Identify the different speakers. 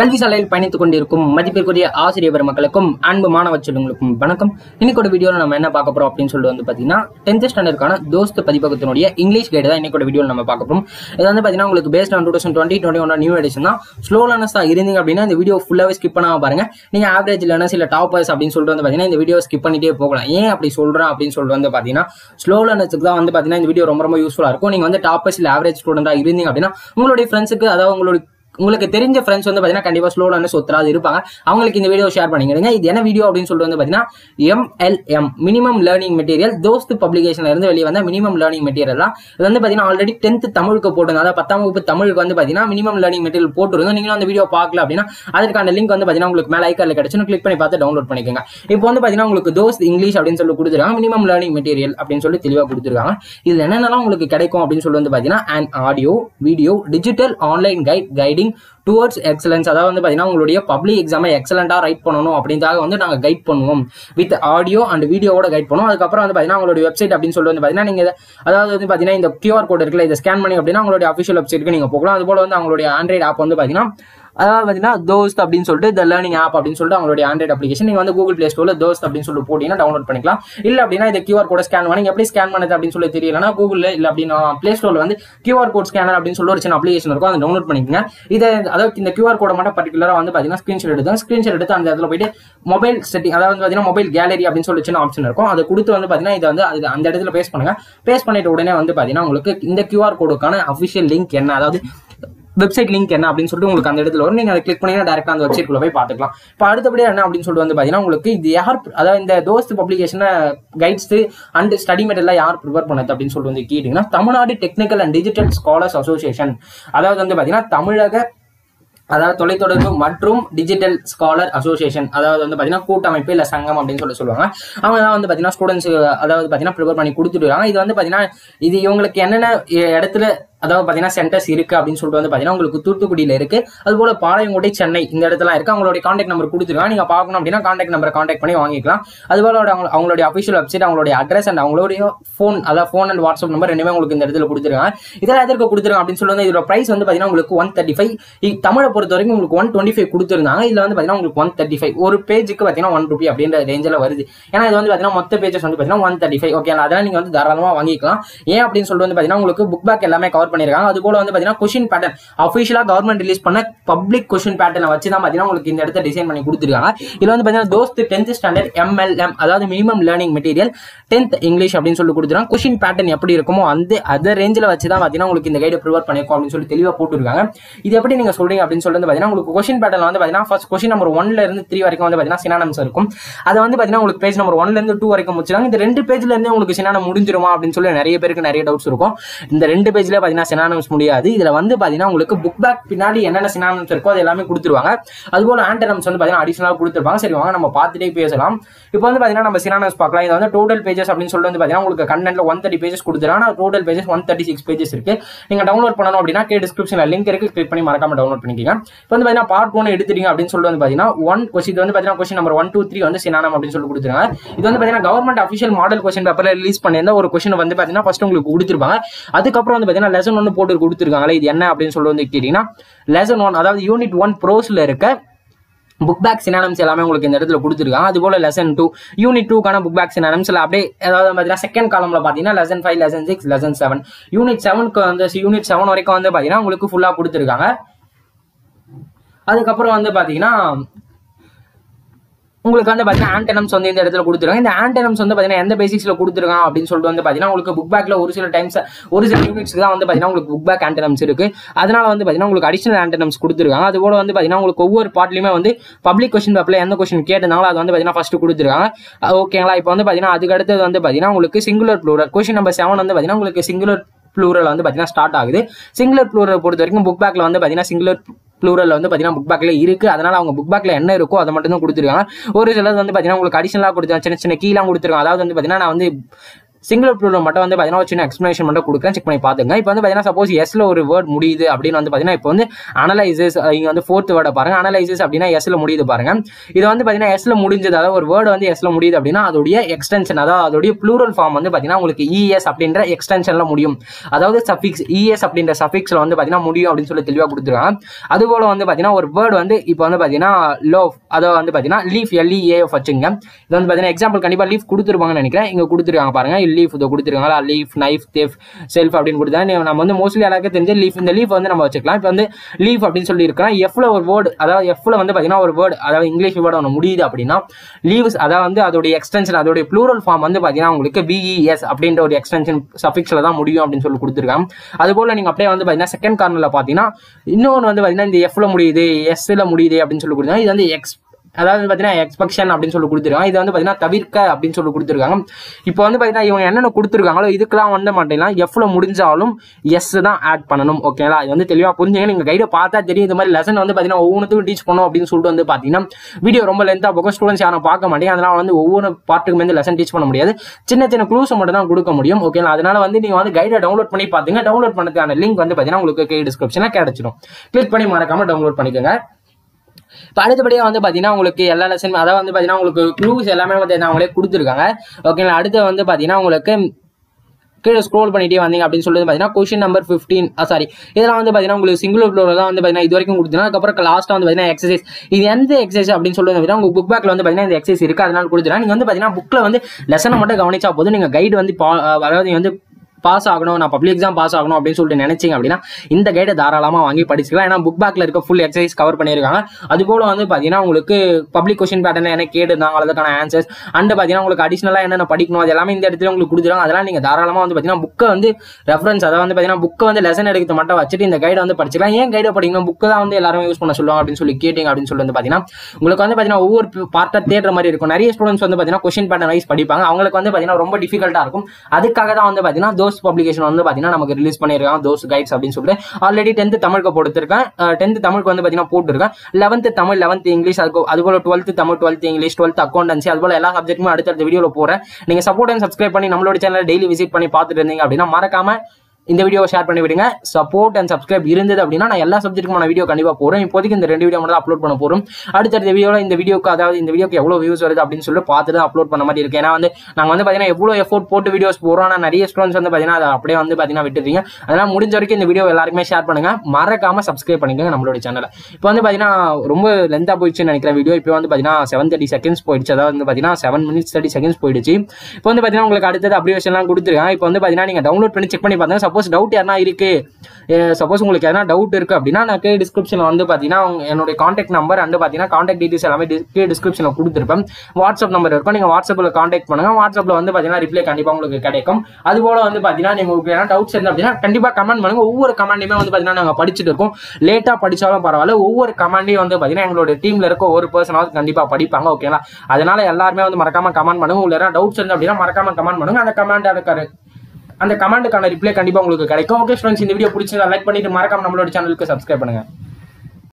Speaker 1: கல்வி சாலையில் பயணித்துக் கொண்டிருக்கும் மதிப்பிற்குரிய ஆசிரியர் பெருமக்களுக்கும் அன்பு மாணவ செல்வங்களுக்கும் வணக்கம் இன்னைக்கோட வீடியோவில் நம்ம என்ன பார்க்க போறோம் அப்படின்னு சொல்லிட்டு வந்து பார்த்தீங்கன்னா டென்த் ஸ்டாண்டர்டுக்கான தோஸ்த் பதிப்பகத்தினுடைய இங்கிலீஷ் கைடு தான் இன்னைக்கோட வீடியோவில் நம்ம பார்க்க போறோம் இது வந்து பார்த்தீங்கன்னா உங்களுக்கு based on two thousand twenty twenty one new edition தான் ஸ்லோ லேர்னர்ஸ் தான் இருந்தீங்க அப்படின்னா இந்த வீடியோ ஃபுல்லாகவே ஸ்கிப் பண்ணாம பாருங்க நீங்க ஆவரேஜ் லேர்னர்ஸ் இல்லை டாப்பர்ஸ் அப்படின்னு சொல்லிட்டு வந்து பார்த்தீங்கன்னா இந்த வீடியோ ஸ்கிப் பண்ணிட்டே போகலாம் ஏன் அப்படி சொல்றேன் அப்படின்னு சொல்லிட்டு வந்து பார்த்தீங்கன்னா ஸ்லோ லேர்னர்ஸுக்கு தான் வந்து பார்த்தீங்கன்னா இந்த வீடியோ ரொம்ப ரொம்ப யூஸ்ஃபுல்லாக இருக்கும் நீங்க வந்து டாப்பர்ஸ் இல்லை ஆவரேஜ் ஸ்டூடெண்டாக இருந்தீங்க அப்படின்னா உங்களுடைய ஃப்ரெண்ட்ஸுக்கு அதாவது உங்களுடைய உங்களுக்கு தெரிஞ்ச ஃப்ரெண்ட்ஸ் வந்து பார்த்தீங்கன்னா கண்டிப்பாக ஸ்லோ லேர்னர்ஸ் ஒத்தராது இருப்பாங்க அவங்களுக்கு இந்த வீடியோ ஷேர் பண்ணிக்கிடுங்க இது என்ன வீடியோ அப்படின்னு சொல்லிட்டு வந்து பார்த்தீங்கன்னா MLM minimum learning material Dost பப்ளிகேஷன்ல இருந்து வெளியே வந்த மினிமம் லேர்னிங் மெட்டீரியல் தான் இது வந்து பார்த்தீங்கன்னா ஆல்ரெடி டென்த் தமிழுக்கு போட்டுருங்க அதாவது பத்தாம் வகுப்பு தமிழுக்கு வந்து பார்த்தீங்கன்னா மினிமம் லேர்னிங் மெட்டீரியல் போட்டுருங்க நீங்களும் அந்த வீடியோ பார்க்கல அப்படின்னா அதுக்கான லிங்க் வந்து பார்த்தீங்கன்னா உங்களுக்கு மேலே ஐக்கார்ல கிடைச்சுன்னு கிளிக் பண்ணி பார்த்து டவுன்லோட் பண்ணிக்கோங்க இப்போ வந்து பார்த்தீங்கன்னா உங்களுக்கு தோஸ்த் இங்கிலீஷ் அப்படின்னு சொல்லி கொடுத்துருக்காங்க மினிமம் லேர்னிங் மெட்டீரியல் அப்படின்னு சொல்லி தெளிவாக கொடுத்துருக்காங்க இதில் என்னென்னலாம் உங்களுக்கு கிடைக்கும் அப்படின்னு சொல்லி வந்து பார்த்தீங்கன்னா and audio video digital online guide guiding towards excellence அதாவது வந்து பார்த்தீங்கன்னா உங்களுடைய பப்ளிக் எக்ஸாமை எக்ஸலண்டாக ரைட் பண்ணணும் அப்படின்றதாக வந்து நாங்கள் கைட் பண்ணுவோம் வித் ஆடியோ அண்ட் வீடியோவோட கைட் பண்ணுவோம் அதுக்கப்புறம் வந்து பார்த்தீங்கன்னா உங்களுடைய வெப்சைட் அப்படின்னு சொல்லி வந்து பார்த்தீங்கன்னா நீங்கள் அதாவது வந்து பார்த்தீங்கன்னா இந்த கியூஆர் கோட் இருக்குல்ல இதை ஸ்கேன் பண்ணி அப்படின்னா உங்களுடைய அஃபிஷியல் வெப்சைட்டுக்கு நீங்கள் போகலாம் அதுபோல் வந்து அவங்களுடைய ஆண்ட்ராய்டு ஆப் வந்து பார்த்தீங்கன்னா அதாவது பார்த்தீங்கன்னா தோஸ்த் அப்படின்னு சொல்லிட்டு த லேர்னிங் ஆப் அப்படின்னு சொல்லிட்டு அவங்களுடைய ஆண்ட்ராய்ட் அப்ளிகேஷன் நீங்கள் வந்து கூகுள் பிளே ஸ்டோரில் தோஸ்த் அப்படின்னு சொல்லிட்டு போட்டீங்கன்னா டவுன்லோட் பண்ணிக்கலாம் இல்லை அப்படின்னா இந்த கியூஆர் கோட ஸ்கேன் பண்ணி எப்படி ஸ்கேன் பண்ணது அப்படின்னு சொல்லி தெரியலனா கூகுளில் இல்லை அப்படின்னா பிளே ஸ்டோரில் வந்து கியூஆர் கோட் ஸ்கேனர் அப்படின்னு சொல்லி ஒரு சின்ன அப்ளிகேஷன் இருக்கும் அதை டவுன்லோட் பண்ணிக்கோங்க இதை அதாவது இந்த கியூஆர் கோடை மட்டும் பர்டிகுலராக வந்து பார்த்தீங்கன்னா ஸ்க்ரீன்ஷாட் எடுத்து ஸ்க்ரீன்ஷாட் எடுத்து அந்த இடத்துல போயிட்டு மொபைல் செட்டிங் அதாவது வந்து பார்த்தீங்கன்னா மொபைல் கேலரி அப்படின்னு சொல்லி சின்ன ஆப்ஷன் இருக்கும் அதை கொடுத்து வந்து பார்த்தீங்கன்னா இதை வந்து அது அந்த இடத்துல பேஸ் பண்ணுங்க பேஸ் பண்ணிட்டு உடனே வந்து பார்த்தீங்கன்னா உங்களுக்கு இந்த கியூஆர் கோடுக்கான அஃபிஷியல் லிங்க் என்ன அதாவது வெப்சைட் லிங்க் என்ன அப்படின்னு சொல்லிட்டு உங்களுக்கு அந்த இடத்துல வரும் நீங்கள் அதை கிளிக் பண்ணீங்கன்னா டேரெக்டாக அந்த வெப்சைட் போய் பார்த்துக்கலாம் இப்போ அடுத்தபடியாக என்ன அப்படின்னு சொல்லிட்டு வந்து பார்த்தீங்கன்னா உங்களுக்கு இது யார் அதாவது இந்த தோஸ்த் பப்ளிகேஷனை கைட்ஸ் அண்ட் ஸ்டடி மெட்டீரியல் யார் ப்ரிப்பேர் பண்ணது அப்படின்னு சொல்லிட்டு வந்து கேட்டிங்கன்னா Tamil Nadu technical and digital scholars association அதாவது வந்து பார்த்தீங்கன்னா தமிழக அதாவது தொலைத்தொடர்பு மற்றும் டிஜிட்டல் ஸ்காலர் அசோசியேஷன் அதாவது வந்து பார்த்தீங்கன்னா கூட்டமைப்பு இல்லை சங்கம் அப்படின்னு சொல்லி சொல்லுவாங்க அவங்க தான் வந்து பார்த்தீங்கன்னா ஸ்டூடெண்ட்ஸ் அதாவது பார்த்தீங்கன்னா ப்ரிப்பேர் பண்ணி கொடுத்துட்டு இது வந்து பார்த்தீங்கன்னா இது இவங்களுக்கு என்னென்ன இடத்துல அதாவது பார்த்தீங்கன்னா சென்டர்ஸ் இருக்கு அப்படின்னு சொல்லிட்டு வந்து பார்த்தீங்கன்னா உங்களுக்கு தூத்துக்குடியில் இருக்கு அது போல பாளையங்கோட்டை சென்னை இந்த இடத்துல இருக்கு அவங்களுடைய காண்டாக்ட் நம்பர் கொடுத்துருக்காங்க நீங்க பார்க்கணும் அப்படின்னா காண்டாக்ட் நம்பரை காண்டாக்ட் பண்ணி வாங்கிக்கலாம் அது போல அவங்க அவங்களுடைய அஃபிஷியல் வெப்சைட் அவங்களுடைய அட்ரஸ் அண்ட் அவங்களுடைய ஃபோன் அதாவது ஃபோன் அண்ட் வாட்ஸ்அப் நம்பர் ரெண்டுமே உங்களுக்கு இந்த இடத்துல கொடுத்துருக்காங்க இதெல்லாம் எதற்கு கொடுத்துருக்காங்க அப்படின்னு சொல்லி இதோட பிரைஸ் வந்து பார்த்தீங்கன்னா உங்களுக்கு ஒன் தேர்ட்டி ஃபைவ் தமிழை பொறுத்த வரைக்கும் உங்களுக்கு ஒன் டுவெண்ட்டி ஃபைவ் கொடுத்துருந்தாங்க இதில் வந்து பார்த்தீங்கன்னா உங்களுக்கு ஒன் தேர்ட்டி ஃபைவ் ஒரு பேஜுக்கு பார்த்தீங்கன்னா ஒன் ருபி அப்படின்ற ரேஞ்சில் வருது ஏன்னா இது வந்து பார்த்தீங்கன்னா மொத்த பேஜஸ் வந்து பார்த்தீங்கன்னா ஒன் தேர்ட்டி ஃபைவ் ஓகே அதெல்லாம் நீங்கள் வந்து தாராளமாக வாங்கிக்கலாம் ஏன் அப்படின்னு சொல்லிட்டு வந்து பார்த்தீங்கன்னா உங்களுக்கு புக் பேக் எல்லாமே கவர் பண்ணியிருக்காங்க அது போல வந்து பார்த்தீங்கன்னா கொஷின் பேட்டர்ன் அஃபிஷியலாக கவர்மெண்ட் ரிலீஸ் பண்ண பப்ளிக் கொஷின் பேட்டர்னை வச்சு தான் பார்த்தீங்கன்னா உங்களுக்கு இந்த இடத்த டிசைன் பண்ணி கொடுத்துருக்காங்க இதில் வந்து பார்த்தீங்கன்னா தோஸ்த் டென்த் ஸ்டாண்டர்ட் எம்எல்எம் அதாவது minimum learning material tenth English அப்படின்னு சொல்லி கொடுத்துருக்காங்க கொஷின் பேட்டர்ன் எப்படி இருக்குமோ அந்த அதர் ரேஞ்சில் வச்சு தான் பார்த்தீங்கன்னா உங்களுக்கு இந்த கைடு ப்ரிவர் பண்ணிருக்கோம் அப்படின்னு சொல்லி தெளிவாக போட்டுருக்காங்க இது எப்படி நீங்கள் சொல்றீங்க அப்படின்னு சொல்லிட்டு பார்த்தீங்கன்னா உங்களுக்கு கொஷின் பேட்டர்ல வந்து பார்த்தீங்கன்னா ஃபர்ஸ்ட் கொஷின் நம்பர் ஒன்ல இருந்து த்ரீ வரைக்கும் வந்து பார்த்தீங்கன்னா சினானம்ஸ் இருக்கும் அது வந்து பார்த்தீங்கன்னா உங்களுக்கு பேஜ் நம்பர் ஒன்ல இருந்து டூ வரைக்கும் முடிச்சிருக்காங்க இந்த ரெண்டு பேஜ்ல இருந்து உங்களுக்கு சினானம் முடிஞ்சிருமா அப்படின்னு சொல்லி நிறைய பேருக்கு நிறைய டவுட்ஸ் இருக்கும் இந்த ரெண்டு பேஜ்ல பார்த்தீங்கன்னா சினானம்ஸ் முடியாது இதுல வந்து பாத்தீங்கன்னா உங்களுக்கு புக் பேக் பின்னாடி என்னென்ன சினானம்ஸ் இருக்கோ அது எல்லாமே கொடுத்துருவாங்க அதுபோல ஆண்டனம்ஸ் வந்து பாத்தீங்கன்னா அடிஷனலாக கொடுத்துருப்பாங்க சரி வாங்க நம்ம பார்த்துட்டே பேசலாம் இப்போ வந்து பாத்தீங்கன்னா நம்ம சினானம்ஸ் பார்க்கலாம் இது வந்து டோட்டல் பேஜஸ் அப்படின்னு சொல்லிட்டு வந்து பாத்தீங்கன்னா உங்களுக்கு கண்டென்ட்ல ஒன் தேர்ட்டி பேஜஸ் கொடுத்துருக்காங்க total pages one thirty six pages இருக்கு நீங்க டவுன்லோட் பண்ணணும் அப்படின்னா கே டிஸ்கிரிப்ஷன்ல லிங்க் இருக்கு கிளிக் பண்ணி மறக்காம டவுன்லோட் பண்ணிக்கோங்க இப்போ வந்து பாத்தீங்கன்னா பார்ட் ஒன் எடுத்துட்டீங்க அப்படின்னு சொல்லிட்டு வந்து பாத்தீங்கன்னா ஒன் கொஸ்டின் வந்து பாத்தீங்கன்னா question number one two three வந்து சினானம் அப்படின்னு சொல்லி கொடுத்துருக்காங்க இது வந்து பாத்தீங்கன்னா கவர்மெண்ட் அஃபிஷியல் மாடல் கொஸ்டின் பேப்பர்ல ரிலீஸ் பண்ணியிருந்த ஒரு கொஸ்டின் வந்து பாத்தீங்கன்னா ஃபர்ஸ்ட் உங்களுக்கு கொடுத்துருப்பாங்க அதுக்கப்புறம் வந்து பாத்தீங்கன்னா லெசன் ஒன்று போட்டு கொடுத்துருக்காங்களே இது என்ன அப்படின்னு சொல்லி வந்து கேட்டீங்கன்னா லெசன் ஒன் அதாவது யூனிட் ஒன் ப்ரோஸ்ல இருக்க புக் பேக் சினானம்ஸ் எல்லாமே உங்களுக்கு இந்த இடத்துல கொடுத்துருக்காங்க அது போல லெசன் டூ யூனிட் டூக்கான புக் பேக் சினானம்ஸ்ல அப்படியே அதாவது பார்த்தீங்கன்னா செகண்ட் காலம்ல பார்த்தீங்கன்னா lesson five lesson six lesson seven unit செவனுக்கு வந்து யூனிட் செவன் வரைக்கும் வந்து பார்த்தீங்கன்னா உங்களுக்கு ஃபுல்லாக கொடுத்துருக்காங்க அதுக்கப்புறம் வந்து பார்த்தீங்கன்னா உங்களுக்கு வந்து பார்த்தீங்கன்னா ஆண்டனம்ஸ் வந்து இந்த இடத்துல கொடுத்துருக்காங்க இந்த ஆண்டனம்ஸ் வந்து பார்த்தீங்கன்னா எந்த பேசிக்ஸில் கொடுத்துருக்காங்க அப்படின்னு சொல்லிட்டு வந்து பார்த்தீங்கன்னா உங்களுக்கு புக் பேக்கில் ஒரு சில டைம்ஸ் ஒரு சில யூனிட்ஸ்க்கு தான் வந்து பார்த்தீங்கன்னா உங்களுக்கு புக் பேக் ஆண்டனம்ஸ் இருக்கு அதனால வந்து பார்த்தீங்கன்னா உங்களுக்கு அடிஷனல் ஆண்டனம்ஸ் கொடுத்துருக்காங்க அது போல வந்து பார்த்தீங்கன்னா உங்களுக்கு ஒவ்வொரு பார்ட்லையுமே வந்து பப்ளிக் கொஸ்டின் பேப்பரில் எந்த கொஸ்டின் கேட்டிருந்தாங்களோ அது வந்து பார்த்தீங்கன்னா ஃபர்ஸ்ட் கொடுத்துருக்காங்க ஓகேங்களா இப்போ வந்து பார்த்தீங்கன்னா அதுக்கு அடுத்தது வந்து பார்த்தீங்கன்னா உங்களுக்கு singular plural question number seven வந்து பார்த்தீங்கன்னா உங்களுக்கு சிங்குலர் ப்ளூரல் வந்து பார்த்தீங்கன்னா ஸ்டார்ட் ஆகுது சிங்குலர் ப்ளூரல் பொறுத்த வரைக்கும் புக் பேக்கில் வந்து பார்த்தீங்கன்னா சிங்குலர் ப்ளூரல் வந்து பார்த்தீங்கன்னா புக் பேக்கில் இருக்கு அதனால அவங்க புக் பேக்கில் என்ன இருக்கோ அதை மட்டும் தான் கொடுத்துருக்காங்க ஒரு சிலது வந்து பார்த்தீங்கன்னா உங்களுக்கு அடிஷனலாக கொடுத்துருக்காங்க சின்ன சின்ன கீழாக கொடுத்துருக்காங்க அதாவது வந்து பார்த்தீங்கன்னா நான் வந்து சிங்கிள் ப்ளூரல் மட்டும் வந்து பார்த்தீங்கன்னா ஒரு சின்ன எக்ஸ்ப்ளனேஷன் மட்டும் கொடுக்குறேன் செக் பண்ணி பார்த்துங்க இப்போ வந்து பார்த்தீங்கன்னா சப்போஸ் எஸ்ல ஒரு வேர்ட் முடியுது அப்படின்னு வந்து பார்த்தீங்கன்னா இப்போ வந்து அனலைசஸ் இங்கே வந்து ஃபோர்த் வேர்டை பாருங்க அனலைசஸ் அப்படின்னா எஸ்ல முடியுது பாருங்க இது வந்து பார்த்தீங்கன்னா எஸ்ல முடிஞ்சது அதாவது ஒரு வேர்டு வந்து எஸ்ல முடியுது அப்படின்னா அதோடைய எக்ஸ்டென்ஷன் அதாவது அதோடைய ப்ளூரல் ஃபார்ம் வந்து பார்த்தீங்கன்னா உங்களுக்கு இஎஸ் அப்படின்ற எக்ஸ்டென்ஷன்ல முடியும் அதாவது சஃபிக்ஸ் இஎஸ் அப்படின்ற சஃபிக்ஸ்ல வந்து பார்த்தீங்கன்னா முடியும் அப்படின்னு சொல்லி தெளிவாக கொடுத்துருக்காங்க அதுபோல வந்து பார்த்தீங்கன்னா ஒரு வேர்டு வந்து இப்போ வந்து பார்த்தீங்கன்னா லோஃப் அதை வந்து பார்த்தீங்கன்னா லீஃப் எல்இஏஎஃப் வச்சுங்க இது வந்து பார்த்தீங்கன்னா எக்ஸாம்பிள் கண்டிப்பாக லீஃப் கொடுத்துருப்பாங்கன்னு நினைக்கிறேன் இங்கே கொடுத்துருக்காங்க பாருங்க லீஃப் இதை கொடுத்துருக்காங்களா லீஃப் நைஃப் தேஃப் செல்ஃப் அப்படின்னு கொடுத்தா நீ- நம்ம வந்து மோஸ்ட்லி எல்லாருக்கும் தெரிஞ்ச லீஃப் இந்த லீஃப் வந்து நம்ம வச்சுக்கலாம் இப்போ வந்து லீஃப் அப்படின்னு சொல்லி இருக்கிறோம் எஃப்ல ஒரு வேர்டு அதாவது எஃப்ல வந்து பார்த்தீங்கன்னா ஒரு வேர்டு அதாவது இங்கிலீஷ் வேர்டு ஒன்று முடியுது அப்படின்னா லீவ்ஸ் அதாவது வந்து அதோடைய எக்ஸ்டென்ஷன் அதோடைய ப்ளூரல் ஃபார்ம் வந்து பார்த்தீங்கன்னா உங்களுக்கு பிஇஎஸ் அப்படின்ற ஒரு எக்ஸ்டென்ஷன் சஃபிக்ஸில் தான் முடியும் அப்படின்னு சொல்லி கொடுத்துருக்காங்க அதுபோல் நீங்கள் அப்படியே வந்து பார்த்தீங்கன்னா செகண்ட் கார்னரில் பார்த்தீங்கன்னா இன்னொன்று வந்து பார்த்தீங்கன்னா இந்த எஃப்ல முடியுது எஸ்ல முடியுது அப்படின்னு சொல்லி கொடுத்தாங்க இது வந்து எக்ஸ் அதாவது பார்த்தீங்கன்னா எக்ஸ்பெக்ஷன் அப்படின்னு சொல்லி கொடுத்துருக்காங்க இது வந்து பார்த்தீங்கன்னா தவிர்க்க அப்படின்னு சொல்லி கொடுத்துருக்காங்க இப்போ வந்து பார்த்தீங்கன்னா இவங்க என்னென்ன கொடுத்துருக்காங்களோ இதுக்கெல்லாம் வந்து மாட்டேங்கலாம் எஃப்ல முடிஞ்சாலும் எஸ் தான் ஆட் பண்ணணும் ஓகேங்களா இது வந்து தெளிவாக புரிஞ்சுங்க நீங்கள் கைடை பார்த்தா தெரியும் இது மாதிரி லெசன் வந்து பார்த்தீங்கன்னா ஒவ்வொன்றுக்கும் டீச் பண்ணோம் அப்படின்னு சொல்லிட்டு வந்து பார்த்தீங்கன்னா வீடியோ ரொம்ப லென்த்தாக போகும் ஸ்டூடெண்ட்ஸ் யாரும் பார்க்க மாட்டேங்க அதனால வந்து ஒவ்வொரு பார்ட்டுக்குமே வந்து லெசன் டீச் பண்ண முடியாது சின்ன சின்ன க்ளூஸ் மட்டும் தான் கொடுக்க முடியும் ஓகேங்களா அதனால வந்து நீங்கள் வந்து கைடை டவுன்லோட் பண்ணி பார்த்தீங்க டவுன்லோட் பண்ணதுக்கான லிங்க் வந்து பார்த்தீங்கன்னா உங்களுக்கு கே டிஸ்கிரிப்ஷனில் கிடைச்சிடும் கிளிக் பண்ணி மறக்காம டவுன்லோட் பண்ணிக்கோங்க இப்போ அடுத்தபடியாக வந்து பார்த்தீங்கன்னா உங்களுக்கு எல்லா லெசன் அதாவது வந்து பார்த்தீங்கன்னா உங்களுக்கு க்ளூஸ் எல்லாமே வந்து அவங்களே கொடுத்துருக்காங்க ஓகேங்களா அடுத்து வந்து பார்த்தீங்கன்னா உங்களுக்கு கீழே ஸ்க்ரோல் பண்ணிட்டே வந்தீங்க அப்படின்னு சொல்லிட்டு பார்த்தீங்கன்னா கொஷின் நம்பர் ஃபிஃப்டீன் சாரி இதெல்லாம் வந்து பார்த்தீங்கன்னா உங்களுக்கு சிங்கிள் ஃப்ளோர் தான் வந்து பார்த்தீங்கன்னா இது வரைக்கும் கொடுத்துருங்க அதுக்கப்புறம் லாஸ்ட்டாக வந்து பார்த்தீங்கன்னா எக்ஸசைஸ் இது எந்த எக்ஸசைஸ் அப்படின்னு சொல்லுறது பார்த்தீங்கன்னா உங்க புக் பேக்கில் வந்து பார்த்தீங்கன்னா இந்த எக்ஸசைஸ் இருக்குது அதனால கொடுத்துருங்க நீங்கள் வந்து பார்த்தீங்கன்னா புக்கில் வந்து லெசனை மட்டும் கவனிச்சா போதும் நீங்கள் கைடு வந்து பா- அதாவது நீங்க வந்து பாஸ் ஆகணும் நான் பப்ளிக் எக்ஸாம் பாஸ் ஆகணும் அப்படின்னு சொல்லிட்டு நினைச்சீங்க அப்படின்னா இந்த கைடை தாராளமாக வாங்கி படிச்சுக்கலாம் ஏன்னா புக் பேக்கில் இருக்க ஃபுல் எக்ஸசைஸ் கவர் பண்ணியிருக்காங்க அது போல வந்து பார்த்தீங்கன்னா உங்களுக்கு பப்ளிக் கொஸ்டின் பேட்டர்ன் என்ன கேட்டுருந்தாங்க அதுக்கான ஆன்சர்ஸ் அண்ட் பார்த்தீங்கன்னா உங்களுக்கு அடிஷனலாக என்னென்ன படிக்கணும் அது எல்லாமே இந்த இடத்துல உங்களுக்கு கொடுத்துருவாங்க அதெல்லாம் நீங்கள் தாராளமாக வந்து பார்த்தீங்கன்னா புக்கை வந்து ரெஃபரன்ஸ் அதாவது வந்து பார்த்தீங்கன்னா புக்கை வந்து லெசன் எடுக்கிறது மட்டும் வச்சுட்டு இந்த கைடை வந்து படிச்சுக்கலாம் ஏன் கைடை படிக்கணும் புக்கு தான் வந்து எல்லாரும் யூஸ் பண்ண சொல்லுவாங்க அப்படின்னு சொல்லி கேட்டிங்க அப்படின்னு சொல்லி வந்து பார்த்தீங்கன்னா உங்களுக்கு வந்து பார்த்தீங்கன்னா ஒவ்வொரு பார்ட்டாக தேடுற மாதிரி இருக்கும் நிறைய ஸ்டூடெண்ட்ஸ் வந்து பார்த்தீங்கன்னா கொஸ்டின் பேட்டர்ன் வைஸ் படிப்பாங்க அவங்களுக்கு வந்து பார்த்தீங்கன்னா ரொம்ப டிஃபிகல்ட்டாக இருக்கும் அதுக்காக தான் வந்து பார்த்தீங்கன்னா தோஸ் பப்ளிகேஷன் வந்து பார்த்தீங்கன்னா நமக்கு ரிலீஸ் பண்ணியிருக்காங்க தோஸ் கைட்ஸ் அப்படின்னு சொல்லிட்டு ஆல்ரெடி டென்த்து தமிழுக்கு கொடுத்துருக்கேன் டென்த் தமிழுக்கு வந்து பார்த்தீங்கன்னா போட்டுருக்கேன் லெவன்த்து தமிழ் லெவன்த் இங்கிலீஷ் அதுக்கு அதுபோல twelfth Tamil twelfth English twelfth accountancy அதுபோல எல்லா சப்ஜெக்ட்டுமே அடுத்தடுத்த வீடியோவில் போகிறேன் நீங்கள் சப்போர்ட் அண்ட் சப்ஸ்கிரைப் பண்ணி நம்மளோட சேனலை டெய்லி விசிட் பண்ணி பார்த்துட்டு இருந்தீங்க அப்படின்னா மறக்காம இந்த வீடியோவை ஷேர் பண்ணி விடுங்க சப்போர்ட் அண்ட் சப்ஸ்கிரைப் இருந்தது அப்படின்னா நான் எல்லா சப்ஜெக்ட்டுக்குமான வீடியோ கண்டிப்பாக போகிறேன் இப்போதைக்கு இந்த ரெண்டு வீடியோ மட்டும் அப்லோட் பண்ண போகிறோம் அடுத்தடுத்த வீடியோவில் இந்த வீடியோக்கு அதாவது இந்த வீடியோக்கு எவ்வளோ வியூஸ் வருது அப்படின்னு சொல்லி பார்த்துட்டு அப்லோட் பண்ண மாதிரி இருக்கு ஏன்னா வந்து நாங்கள் வந்து பார்த்தீங்கன்னா எவ்வளோ எஃபோர்ட் போட்டு வீடியோஸ் போகிறோம் ஆனால் நிறைய ஸ்டூடெண்ட்ஸ் வந்து பார்த்தீங்கன்னா அதை அப்படியே வந்து பார்த்தீங்கன்னா விட்டுறீங்க அதனால் முடிஞ்ச வரைக்கும் இந்த வீடியோ எல்லாருக்குமே ஷேர் பண்ணுங்க மறக்காம சப்ஸ்கிரைப் பண்ணிக்கோங்க நம்மளோட சேனலை இப்போ வந்து பார்த்தீங்கன்னா ரொம்ப லென்த்தாக போயிடுச்சுன்னு நினைக்கிற வீடியோ இப்போ வந்து பார்த்தீங்கன்னா செவன் தேர்ட்டி செகண்ட்ஸ் போயிடுச்சு அதாவது வந்து பார்த்தீங்கன்னா செவன் மினிட்ஸ் தேர்ட்டி செகண்ட்ஸ் போயிடுச்சு இப்போ வந்து பார்த்தீங்கன்னா உங்களுக்கு அடுத்தது அப்ரிவேஷன்லாம் கொடுத்துருக்காங்க இப்போ வந்து பார்த்தீங்கன்னா நீங்கள் டவுன்லோட் பண்ணி செக் பண்ணி பார்த்தீங்கன்னா சப்போஸ் டவுட் யாரா இருக்கு சப்போஸ் உங்களுக்கு எதனா டவுட் இருக்கு அப்படின்னா நான் கே டிஸ்கிரிப்ஷனில் வந்து பார்த்தீங்கன்னா உங்க- என்னுடைய காண்டாக்ட் நம்பர் அண்ட் பார்த்தீங்கன்னா காண்டாக்ட் டீடைல்ஸ் எல்லாமே கே டிஸ்கிரிப்ஷனில் கொடுத்துருப்பேன் வாட்ஸ்அப் நம்பர் இருக்கும் நீங்கள் வாட்ஸ்அப்பில் காண்டாக்ட் பண்ணுங்க வாட்ஸ்அப்பில் வந்து பார்த்தீங்கன்னா ரிப்ளை கண்டிப்பாக உங்களுக்கு கிடைக்கும் அதுபோல வந்து பார்த்தீங்கன்னா நீங்கள் உங்களுக்கு எதனா டவுட்ஸ் இருந்து அப்படின்னா கண்டிப்பாக கமெண்ட் பண்ணுங்க ஒவ்வொரு கமெண்டையுமே வந்து பார்த்தீங்கன்னா நாங்கள் படிச்சுட்டு இருக்கோம் லேட்டாக படிச்சாலும் பரவாயில்ல ஒவ்வொரு கமெண்டையும் வந்து பார்த்தீங்கன்னா எங்களோட டீமில் இருக்க ஒரு பர்சனாவது கண்டிப்பாக படிப்பாங்க ஓகேங்களா அதனால எல்லாருமே வந்து மறக்காம கமெண்ட் பண்ணுங்க உங்களுக்கு எதனா டவுட்ஸ் இருந்து அப்படின்னா மறக்காம கமெண்ட் பண்ணுங்க அந்த கமெண்ட் இருக்காரு அந்த கமெண்ட்டுக்கான ரிப்ளை கண்டிப்பாக உங்களுக்கு கிடைக்கும் ஓகே ஃப்ரெண்ட்ஸ் இந்த வீடியோ பிடிச்சிருந்தா லைக் பண்ணிட்டு மறக்காம நம்மளோட சேனலுக்கு சப்ஸ்கிரைப் பண்ணுங்க